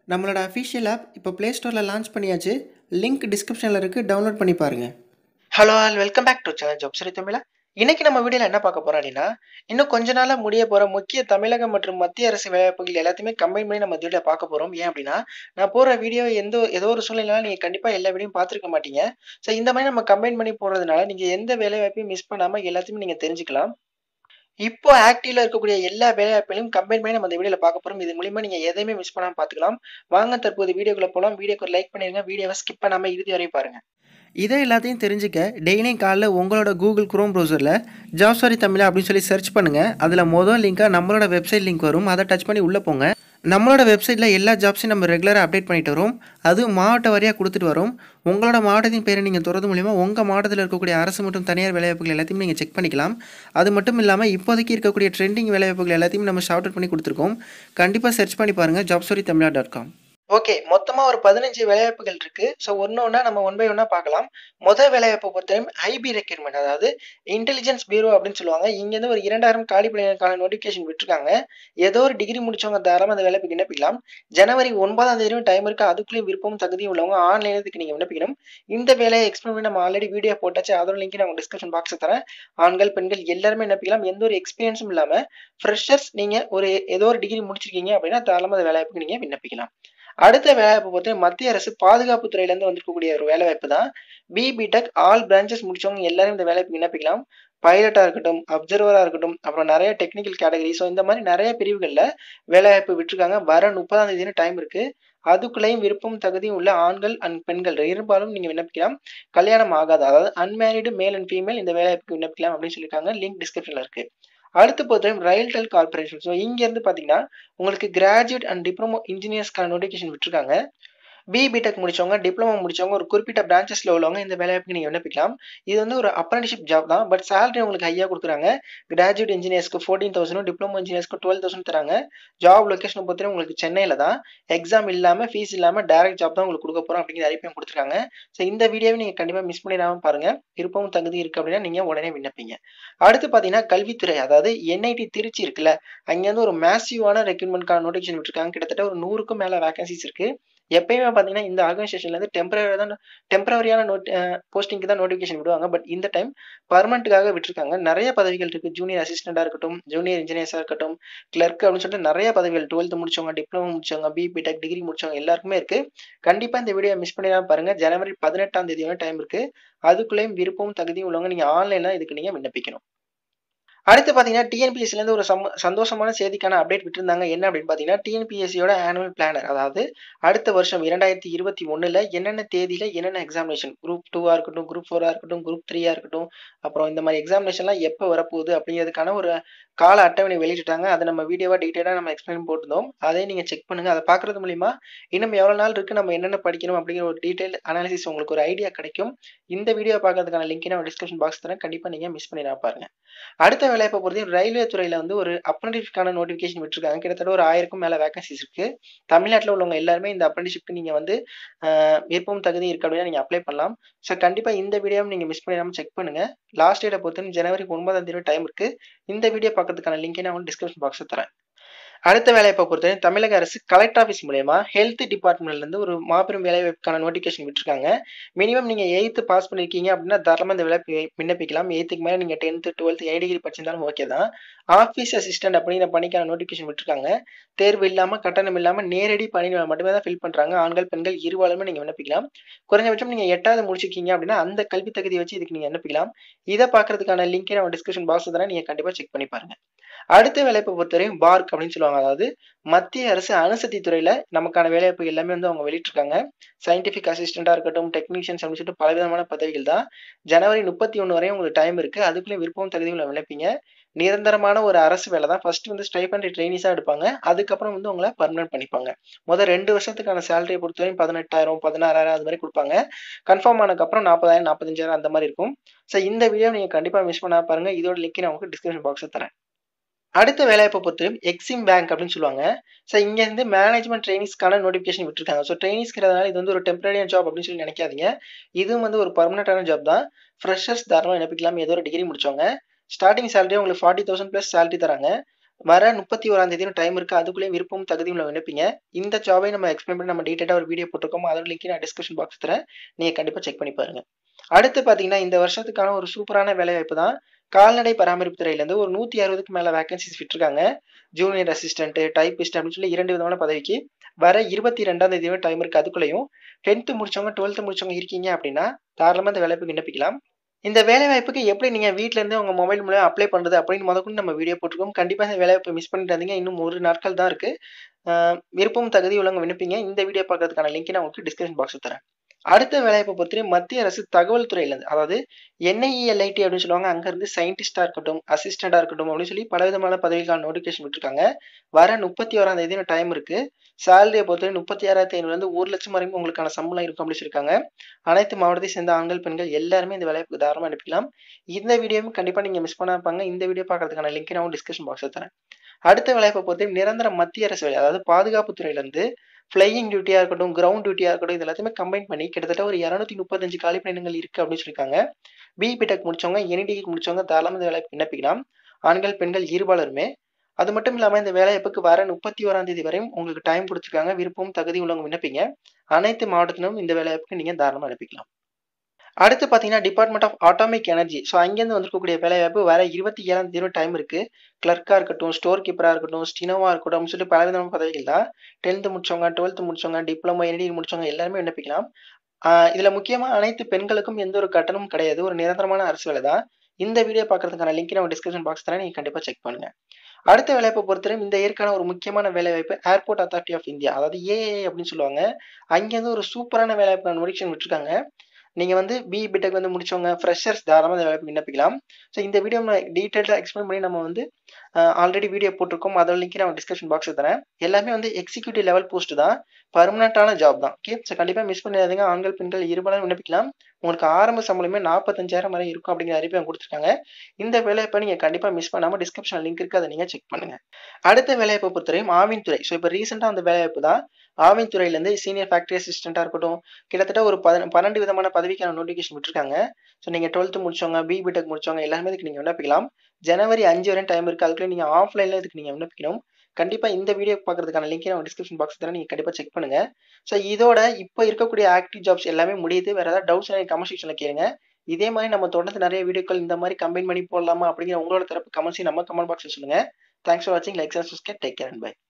நம்மளோட official app இப்போ play ஸ்டோரில் லான்ச் பண்ணியாச்சு லிங்க் டிஸ்கிரிப்ஷனில் இருக்குது டவுன்லோட் பண்ணி பாருங்கள் hello all welcome back to channel job Sari Tamizha இன்னைக்கு நம்ம வீடியோல என்ன பார்க்க போறோம் அப்படின்னா இன்னும் கொஞ்ச நாளா முடிய போற முக்கிய தமிழக மற்றும் மத்திய அரசு வேலைவாய்ப்புகள் எல்லாத்தையுமே கம்பைன் பண்ணி நம்ம வீடியோ பார்க்க போறோம் ஏன் அப்படின்னா நான் போற வீடியோ எந்த ஏதோ ஒரு சூழ்நிலையில நீங்க கண்டிப்பா எல்லா வீடியோயும் பார்த்துருக்க மாட்டீங்க ஸோ இந்த மாதிரி நம்ம கம்பைன் பண்ணி போறதுனால நீங்க எந்த வேலைவாய்ப்பையும் மிஸ் பண்ணாம எல்லாத்தையுமே நீங்க தெரிஞ்சுக்கலாம் இப்போ ஆக்டிவ்ல இருக்கக்கூடிய எல்லா வேலைவாய்ப்புகளையும் கம்பைன் பண்ணி நம்ம இந்த வீடியோல பார்க்க போறோம் இது மூலியமா நீங்க எதையுமே மிஸ் பண்ணாம பார்த்துக்கலாம் வாங்க தற்போது வீடியோக்குள்ள போலாம் வீடியோக்கு ஒரு லைக் பண்ணிருங்க வீடியோவை ஸ்கிப் பண்ணாம இறுதி வரை பாருங்க இதை எல்லாத்தையும் தெரிஞ்சுக்க டெய்லியும் காலைல உங்களோட கூகுள் குரோம் ப்ரௌசரில் ஜாப் சாரி தமிழா அப்படின்னு சொல்லி சர்ச் பண்ணுங்கள் அதில் மொதல் லிங்காக நம்மளோட வெப்சைட் லிங்க் வரும் அதை டச் பண்ணி உள்ளே போங்க நம்மளோட வெப்சைட்டில் எல்லா ஜாப்ஸையும் நம்ம ரெகுலராக அப்டேட் பண்ணிட்டு வரோம் அது மாவட்ட வாரியாக கொடுத்துட்டு வரோம் உங்களோட மாவட்டத்தின் பேரை நீங்கள் தொடர்றது மூலிமா உங்கள் மாவட்டத்தில் இருக்கக்கூடிய அரசு மற்றும் தனியார் வேலைவாய்ப்புகள் எல்லாத்தையும் நீங்கள் செக் பண்ணிக்கலாம் அது மட்டும் இல்லாமல் இப்போதைக்கு இருக்கக்கூடிய ட்ரெண்டிங் வேலைவாய்ப்புகள் எல்லாத்தையும் நம்ம ஷார்ட் அவுட் பண்ணி கொடுத்துருக்கோம் கண்டிப்பாக சர்ச் பண்ணி பாருங்கள் job Sari Tamizha dot com okay மொத்தமா ஒரு பதினஞ்சு வேலைவாய்ப்புகள் இருக்கு ஸோ ஒன்று ஒன்றா நம்ம ஒன் பை ஒன்னா பார்க்கலாம் முதல் வேலைவாய்ப்பை பொறுத்தவரையும் ஐபி ரெக்யூர்மெண்ட் அதாவது இன்டெலிஜென்ஸ் பியூரோ அப்படின்னு சொல்லுவாங்க இங்கேருந்து ஒரு இரண்டாயிரம் காலி பணிகளுக்கான நோட்டிஃபிகேஷன் விட்டுருக்காங்க ஏதோ ஒரு டிகிரி முடிச்சவங்க தாராளமாக அந்த வேலைக்கு விண்ணப்பிக்கலாம் ஜனவரி ஒன்பதாம் தேதியும் டைம் இருக்கு அதுக்குள்ளேயும் விருப்பமும் தகுதியும் உள்ளவங்க ஆன்லைன் இதுக்கு நீங்கள் விண்ணப்பிக்கணும் இந்த வேலையை எக்ஸ்பிளைன் பண்ணி நம்ம ஆல்ரெடி வீடியோ போட்டாச்சு அதோட லிங்க் நான் டிஸ்கிரிப்ஷன் பாக்ஸ் தரேன் ஆண்கள் பெண்கள் எல்லாருமே விண்ணப்பிக்கலாம் எந்த ஒரு எக்ஸ்பீரியன்ஸும் இல்லாமல் ஃப்ரெஷர்ஸ் நீங்கள் ஒரு ஏதோ ஒரு டிகிரி முடிச்சிருக்கீங்க அப்படின்னா தாராளமாக அந்த வேலைவாய்ப்புக்கு நீங்கள் விண்ணப்பிக்கலாம் அடுத்த வேலைவாய்ப்பு பொறுத்த மத்திய அரசு பாதுகாப்பு துறையிலேருந்து வந்திருக்கக்கூடிய ஒரு வேலைவாய்ப்பு தான் பிபிடெக் ஆல் பிரான்ச்சஸ் முடிச்சவங்க எல்லாரும் இந்த வேலைக்கு விண்ணப்பிக்கலாம் பைலட்டாக இருக்கட்டும் அப்சர்வராக இருக்கட்டும் அப்புறம் நிறைய டெக்னிக்கல் கேட்டகரி ஸோ இந்த மாதிரி நிறைய பிரிவுகளில் வேலைவாய்ப்பு விட்டுருக்காங்க வர முப்பதாம் தேதினு டைம் இருக்கு அதுக்குள்ளேயும் விருப்பம் தகுதியும் உள்ள ஆண்கள் அண்ட் பெண்கள் இருபாலும் நீங்கள் விண்ணப்பிக்கலாம் கல்யாணம் ஆகாத அதாவது அன்மேரிடு மேல் அண்ட் ஃபீமேல் இந்த வேலைவாய்ப்புக்கு விண்ணப்பிக்கலாம் அப்படின்னு சொல்லியிருக்காங்க லிங்க் டிஸ்கிரிப்ஷனில் இருக்கு அடுத்து பொறுத்தவரை ரயில்டெல் கார்பரேஷன் ஸோ இங்கேருந்து பார்த்தீங்கன்னா உங்களுக்கு கிராஜுவேட் அண்ட் டிப்ளமோ இன்ஜினியர்ஸ்க்கான நோட்டிஃபிகேஷன் விட்டுருக்காங்க பிபிடெக் முடிச்சவங்க டிப்ளமோ முடிச்சவங்க ஒரு குறிப்பிட்ட பிரான்ச்சஸ்ல உள்ளவங்க இந்த வேலைவாய்ப்புக்கு நீங்கள் விண்ணப்பிக்கலாம் இது வந்து ஒரு அப்ரண்டிஷிப் ஜாப் தான் பட் சேலரி உங்களுக்கு ஹையாக கொடுக்குறாங்க கிராஜுவேட் இன்ஜினியர்ஸ்க்கு ஃபோர்டீன் தௌசண்டும் டிப்ளமோ இன்ஜினியர்ஸ்க்கு டுவெல் தௌசண்ட் தராங்க ஜாப் லொக்கேஷன் பொறுத்தவரை உங்களுக்கு சென்னையில் தான் எக்ஸாம் இல்லாமல் ஃபீஸ் இல்லாமல் டேரக்ட் ஜாப் தான் உங்களுக்கு கொடுக்க போகிறோம் அப்படிங்கிற அறிவிப்பையும் கொடுத்துருக்காங்க ஸோ இந்த வீடியோவை நீங்கள் கண்டிப்பாக மிஸ் பண்ணிடாமல் பாருங்கள் விருப்பமும் தகுதி இருக்குது அப்படின்னா நீங்கள் உடனே விண்ணப்பிங்க அடுத்து பார்த்தீங்கன்னா கல்வித்துறை அதாவது என்ஐடி திருச்சி இருக்குல்ல அங்கேருந்து ஒரு மேசிவான ரெக்ரூட்மெண்ட்கான நோட்டிஃபிகேஷன் விட்டுருக்காங்க கிட்டத்தட்ட ஒரு நூறுக்கும் மேலே வேகன்சிஸ் இருக்குது எப்பயுமே பார்த்தீங்கன்னா இந்த ஆர்கனைசேஷன்லேருந்து டெம்பரரி தான் டெம்பரரியான நோட் போஸ்டிங்க்கு தான் நோட்டிஃபிகேஷன் விடுவாங்க பட் இந்த டைம் பர்மனண்ட்டுக்காக விட்டுருக்காங்க நிறைய பதவிகள் இருக்குது ஜூனியர் அசிஸ்டண்டாக இருக்கட்டும் ஜூனியர் இன்ஜினியர்ஸாக இருக்கட்டும் கிளர்க் அப்படின்னு சொல்லிட்டு நிறைய பதவிகள் டுவெல்த்து முடிச்சவங்க டிப்ளமோ முடிச்சவங்க பிபிடெக் டிகிரி முடிச்சவங்க எல்லாருக்குமே இருக்குது கண்டிப்பாக இந்த வீடியோ மிஸ் பண்ணிடாம பாருங்கள் ஜனவரி பதினெட்டாம் தேதி வரை டைம் இருக்குது அதுக்குள்ளேயும் விருப்பமும் தகுதியும் உள்ளவங்க நீங்கள் ஆன்லைனில் இதுக்கு நீங்கள் விண்ணப்பிக்கணும் அடுத்து பார்த்தீங்கன்னா டிஎன்பிஎஸ்சிலேருந்து ஒரு சம சந்தோஷமான செய்திக்கான அப்டேட் விட்டுருந்தாங்க என்ன அப்படின்னு பார்த்தீங்கன்னா டிஎன்பிஎஸ்சியோட ஆனுவல் பிளானர் அதாவது அடுத்த வருஷம் இரண்டாயிரத்தி இருபத்தி ஒன்றில் என்னென்ன தேதியில் என்னென்ன எக்ஸாமினேஷன் குரூப் டூவாக இருக்கட்டும் குரூப் ஃபோராக இருக்கட்டும் குரூப் த்ரீயாக இருக்கட்டும் அப்புறம் இந்த மாதிரி எக்ஸாமினேஷன்லாம் எப்போ வரப்போகுது அப்படிங்கிறதுக்கான ஒரு கால அட்டவணை வெளியிட்டாங்க அதை நம்ம வீடியோவாக டீட்டெயிலாக நம்ம எக்ஸ்பிளைன் போட்டிருந்தோம் அதை நீங்கள் செக் பண்ணுங்கள் அதை பார்க்குறது மூலிமா இன்னும் எவ்வளோ நாள் இருக்குது நம்ம என்னென்ன படிக்கணும் அப்படிங்கிற ஒரு டீட்டெயில் அனாலிசிஸ் உங்களுக்கு ஒரு ஐடியா கிடைக்கும் இந்த வீடியோ பார்க்கறதுக்கான லிங்க் நான் டிஸ்கிரிப்ஷன் பாக்ஸ் தரேன் கண்டிப்பாக நீங்கள் மிஸ் பண்ணிடா பாருங்க அடுத்த வேலையை பொறுத்தவரை ரயில்வே துறையில் வந்து ஒரு அப்ரண்டிஸ்க்கான நோட்டிஃபிகேஷன் விட்டுருக்காங்க கிட்டத்தட்ட ஒரு ஆயிரக்கும் மேலே வேகன்சிஸ் இருக்கு தமிழ்நாட்டில் உள்ளவங்க எல்லாருமே இந்த அப்ரண்டிஸ்க்கு நீங்கள் வந்து விருப்பம் தகுதி இருக்கு அப்படின்னா நீங்கள் அப்ளை பண்ணலாம் ஸோ கண்டிப்பாக இந்த வீடியோவும் நீங்கள் மிஸ் பண்ணிடாமல் செக் பண்ணுங்க லாஸ்ட் டேட்டை பொறுத்தவரை ஜனவரி ஒன்பதாம் தேதி டைம் இருக்கு இந்த வீடியோ பார்க்கறதுக்கான லிங்கை நான் டிஸ்கிரிப்ஷன் பாக்ஸில் தரேன் அடுத்த வேலைவாய்ப்பை பொறுத்தவரை தமிழக அரசு கலெக்டர் ஆஃபீஸ் மூலயமா ஹெல்த் டிபார்ட்மெண்ட்லேருந்து ஒரு மாபெரும் வேலைவாய்ப்புக்கான நோட்டிஃபிகேஷன் விட்டுருக்காங்க மினிமம் நீங்கள் எயித்து பாஸ் பண்ணியிருக்கீங்க அப்படின்னா தாராளமாக இந்த வேலை விண்ணப்பிக்கலாம் எயித்துக்கு மேலே நீங்கள் டென்த்து டுவெல்த் ஏ டிகிரி படிச்சிருந்தாலும் ஓகே தான் ஆஃபீஸ் அசிஸ்டன்ட் அப்படிங்கிற பணிக்கான நோட்டிஃபிகேஷன் விட்டுருக்காங்க தேர்வு இல்லாமல் கட்டணம் இல்லாமல் நேரடி பணி மட்டுமே தான் ஃபில் பண்ணுறாங்க ஆண்கள் பெண்கள் இருவாளுமே நீங்கள் விண்ணப்பிக்கலாம் குறைஞ்சபட்சம் நீங்கள் எட்டாவது முடிச்சிருக்கீங்க அப்படின்னா அந்த கல்வி தகுதியை வச்சு இதுக்கு நீங்கள் விண்ணப்பிக்கலாம் இதை பார்க்கறதுக்கான லிங்கை நம்ம டிஸ்கிரிப்ஷன் பாக்ஸ் தரேன் நீங்கள் கண்டிப்பாக செக் பண்ணி பாருங்க அடுத்த வேலைப்பை பொறுத்தவரையும் பார்க் அப்படின்னு சொல்லுவாங்க அதாவது மத்திய அரசு அணுசக்தி துறையில நமக்கான வேலைவாய்ப்பு எல்லாமே வந்து அவங்க வெளியிட்டிருக்காங்க சயின்டிஃபிக் அசிஸ்டண்டா இருக்கட்டும் டெக்னீஷியன்ஸ் அப்படின்னு சொல்லிட்டு பலவிதமான பதவிகள் தான் ஜனவரி முப்பத்தி ஒன்று வரையும் உங்களுக்கு டைம் இருக்கு அதுக்குள்ளே விருப்பம் தகுதிகளை விண்ணப்பிங்க நிரந்தரமான ஒரு அரசு வேலை தான் ஃபர்ஸ்ட் வந்து ஸ்டைபண்ட் ட்ரைனிஸாக எடுப்பாங்க அதுக்கப்புறம் வந்து உங்களை பர்மனன்ட் பண்ணிப்பாங்க முதல் ரெண்டு வருஷத்துக்கான சேலரியை பொறுத்தவரையும் பதினெட்டாயிரம் பதினாறாயிரம் அது மாதிரி கொடுப்பாங்க கன்ஃபார்ம் ஆனதுக்கப்புறம் நாற்பதாயிரம் நாற்பத்தஞ்சாயிரம் அந்த மாதிரி இருக்கும் ஸோ இந்த வீடியோ நீங்கள் கண்டிப்பாக மிஸ் பண்ணா பாருங்க இதோட லிங்க் நான் உங்களுக்கு டிஸ்கிரிப்ஷன் பாக்ஸில் தரேன் அடுத்த வேலைவாய்ப்பை பொறுத்தவரையும் எக்ஸிம் பேங்க் அப்படின்னு சொல்லுவாங்க ஸோ இங்கேருந்து மேனேஜ்மெண்ட் ட்ரைனிஸ்க்கான நோட்டிஃபிகேஷன் விட்டுருக்காங்க ஸோ ட்ரைனிஸ்ங்கிறதுனால இது வந்து ஒரு டெம்பரரியான ஜாப் அப்படின்னு சொல்லி நினைக்காதீங்க இதுவும் வந்து ஒரு பர்மனெண்டான ஜாப் தான் ஃப்ரெஷர்ஸ் தாராளமாக விண்ணப்பிக்கலாம் ஏதோ ஒரு டிகிரி முடிச்சவங்க ஸ்டார்டிங் சேலரி உங்களுக்கு ஃபார்ட்டி தௌசண்ட் ப்ளஸ் சேலரி தராங்க வர முப்பத்தி ஓராம் தேதி டைம் இருக்கு அதுக்குள்ளேயும் விருப்பம் தகுதியும் உள்ள விண்ணப்பிங்க இந்த ஜாபை நம்ம எக்ஸ்பிளைன் பண்ணி நம்ம டீட்டெயிலாக ஒரு வீடியோ போட்டிருக்கோம் அதோட லிங்க் நான் டிஸ்கிரிப்ஷன் பாக்ஸ் தரேன் நீங்கள் கண்டிப்பாக செக் பண்ணி பாருங்க அடுத்து பார்த்தீங்கன்னா இந்த வருஷத்துக்கான ஒரு சூப்பரான வேலைவாய்ப்பு தான் கால்நடை பராமரிப்பு துறையிலேருந்து ஒரு நூற்றி அறுபதுக்கு மேலே வேகன்சிஸ் விட்டுருக்காங்க ஜூனியர் அசிஸ்டன்ட் டைப்பிஸ்ட் அப்படின்னு சொல்லி இரண்டு விதமான பதவிக்கு வர இருபத்தி ரெண்டாம் தேதி டைம் இருக்கு அதுக்குள்ளேயும் டென்த்து முடிச்சவங்க டுவெல்த்து முடிச்சவங்க இருக்கீங்க அப்படின்னா தாராளமாக இந்த வேலைவாய்ப்பு விண்ணப்பிக்கலாம் இந்த வேலைவாய்ப்புக்கு எப்படி நீங்கள் வீட்டிலேருந்து உங்கள் மொபைல் மூலம் அப்ளை பண்ணுறது அப்படின்னு முதற்கொண்டு நம்ம வீடியோ போட்டிருக்கோம் கண்டிப்பாக இந்த வேலைவாய்ப்பு மிஸ் பண்ணிட்டாதீங்க இன்னும் ஒரு நாட்கள் தான் இருக்குது விருப்பம் தகுதி உள்ளவங்க விண்ணப்பிங்க இந்த வீடியோ பார்க்கறதுக்கான லிங்க் நான் உங்களுக்கு டிஸ்கிரிப்ஷன் பாக்ஸ் தரேன் அடுத்த வேலைவாய்ப்பை பொறுத்தவரை மத்திய அரசு தகவல் துறையிலேருந்து அதாவது என்ஐஇஎல்ஐடி அப்படின்னு சொல்லுவாங்க அங்கேருந்து சயின்டிஸ்டாக இருக்கட்டும் அசிஸ்டண்டாக இருக்கட்டும் அப்படின்னு சொல்லி பலவிதமான பதவிக்கான நோட்டிஃபிகேஷன் விட்டுருக்காங்க வர முப்பத்தி ஓராம் தேதி டைம் இருக்குது சேலரியை பொறுத்தவரை முப்பத்தி ஆறாயிரத்தி ஐநூறுலேருந்து ஒரு லட்சம் வரைக்கும் உங்களுக்கான சம்பளம் இருக்கும் அப்படின்னு சொல்லியிருக்காங்க அனைத்து மாவட்டத்தை சேர்ந்த ஆண்கள் பெண்கள் எல்லாருமே இந்த வேலைக்கு தாராளமாக அனுப்பிக்கலாம் இந்த வீடியோவும் கண்டிப்பாக நீங்கள் மிஸ் பண்ணாப்பாங்க இந்த வீடியோ பார்க்கறதுக்கான லிங்க் நான் டிஸ்கிரிப்ஷன் பாக்ஸில் தரேன் அடுத்த வேலைப்பை பொறுத்தவரை நிரந்தர மத்திய அரசு வேலை அதாவது பாதுகாப்பு துறையிலேருந்து ஃப்ளையிங் டியூட்டியாக இருக்கட்டும் கிரவுண்ட் டியூட்டியாக இருக்கட்டும் இது எல்லாத்தையுமே கம்பைன் பண்ணி கிட்டத்தட்ட ஒரு இரநூத்தி முப்பத்தஞ்சு காலி பணியிடங்கள் இருக்குது அப்படின்னு சொல்லியிருக்காங்க பிபிடெக் முடிச்சவங்க என்டிக்கு முடிச்சவங்க தாராளமாக இந்த வேலைக்கு விண்ணப்பிக்கலாம் ஆண்கள் பெண்கள் இருபாலருமே அது மட்டும் இல்லாமல் இந்த வேலைவாய்ப்புக்கு வர முப்பத்தி ஓராம் தேதி வரையும் உங்களுக்கு டைம் கொடுத்துருக்காங்க விருப்பம் தகுதி உள்ளவங்க விண்ணப்பிங்க அனைத்து மாவட்டத்திலும் இந்த வேலைவாய்ப்புக்கு நீங்கள் தாராளமாக அனுப்பிக்கலாம் அடுத்து பார்த்தீங்கன்னா department of atomic energy so அங்கேருந்து வந்திருக்கக்கூடிய வேலைவாய்ப்பு வர இருபத்தி ஏழாம் தேதி டைம் இருக்குது கிளர்க்காக இருக்கட்டும் ஸ்டோர் கீப்பராக இருக்கட்டும் ஸ்டினோவாக இருக்கட்டும் அப்படின்னு சொல்லிட்டு பல விதமான பதவிகள் தான் டென்த்து முடிச்சவங்க டுவெல்த்து முடிச்சவங்க டிப்ளமோ என்டி முடிச்சவங்க எல்லாருமே விண்ணப்பிக்கலாம் இதில் முக்கியமாக அனைத்து பெண்களுக்கும் எந்த ஒரு கட்டணமும் கிடையாது ஒரு நிரந்தரமான அரசு வேலை தான் இந்த வீடியோ பார்க்கறதுக்கான லிங்க் நம்ம டிஸ்கிரிப்ஷன் பாக்ஸ் தரேன் நீங்கள் கண்டிப்பாக செக் பண்ணுங்க அடுத்த வேலைவாய்ப்பை பொறுத்தவரை இந்த ஏற்கான ஒரு முக்கியமான வேலைவாய்ப்பு ஏர்போர்ட் அத்தாரிட்டி ஆஃப் இந்தியா அதாவது ஏஏ அப்படின்னு சொல்லுவாங்க அங்கேருந்து ஒரு சூப்பரான வேலைவாய்ப்பு நோட்டிஃபிகேஷன் விட்டுருக்காங்க நீங்கள் வந்து பி பிடெக் வந்து முடிச்சவங்க ஃப்ரெஷர்ஸ் தாராளமாக இந்த வேலைக்கு விண்ணப்பிக்கலாம் ஸோ இந்த வீடியோ நம்ம டீட்டெயிலாக எக்ஸ்பிளைன் பண்ணி நம்ம வந்து ஆல்ரெடி வீடியோ போட்டிருக்கோம் அதோட லிங்க் நான் டிஸ்கிரிப்ஷன் பாக்ஸில் தரேன் எல்லாமே வந்து எக்ஸிக்யூட்டிவ் லெவல் போஸ்ட் தான் பர்மனெண்ட்டான ஜாப் தான் ஓகே ஸோ கண்டிப்பாக மிஸ் பண்ணிடாதீங்க ஆண்கள் பெண்கள் இருபதாயிரம் விண்ணப்பிக்கலாம் உங்களுக்கு ஆரம்ப சம்பளமே நாற்பத்தஞ்சாயிரம் வரை இருக்கும் அப்படிங்கிற அறிவிப்பை கொடுத்துருக்காங்க இந்த வேலையப்பை நீங்கள் கண்டிப்பாக மிஸ் பண்ணாமல் டிஸ்கிரிப்ஷன் லிங்க் இருக்குது அதை நீங்கள் செக் பண்ணுங்கள் அடுத்த வேலைவாய்ப்பை பொறுத்தவரையும் ஆவின் துறை ஸோ இப்போ ரீசெண்டாக அந்த வேலைவாய்ப்பு தான் ஆவின் துறையிலேருந்து சீனியர் ஃபேக்டரி அசிஸ்டண்ட்டாக இருக்கட்டும் கிட்டத்தட்ட ஒரு பத பன்னெண்டு விதமான பதவிக்கான நோட்டிஃபிகேஷன் விட்டுருக்காங்க ஸோ நீங்கள் டுவெல்த்து முடிச்சவங்க பிபிடெக் முடிச்சவங்க எல்லாருமே இதுக்கு நீங்கள் விண்ணப்பிக்கலாம் ஜனவரி அஞ்சு வரையும் டைம் இருக்குது அதுக்குள்ளே நீங்கள் ஆஃப்லைனில் இதுக்கு நீங்கள் விண்ணப்பிக்கணும் கண்டிப்பாக இந்த வீடியோ பார்க்கறதுக்கான லிங்க் நான் டிஸ்கிரிப்ஷன் பாக்ஸ் தரேன் நீங்கள் கண்டிப்பாக செக் பண்ணுங்கள் ஸோ இதோட இப்போ இருக்கக்கூடிய ஆக்டிவ் ஜாப்ஸ் எல்லாமே முடியுது வேறு ஏதாவது டவுட்ஸ் எனக்கு கமெண்ட் செக்ஷனில் கேளுங்க இதே மாதிரி நம்ம தொடர்ந்து நிறைய வீடியோக்கள் இந்த மாதிரி கம்பைன் பண்ணி போடலாமா அப்படிங்கிற உங்களோட தரப்பு கமெண்ட்ஸையும் நம்ம கமெண்ட் பாக்ஸில் சொல்லுங்கள் தேங்க்ஸ் ஃபார் வாட்சிங் like subscribe take care and by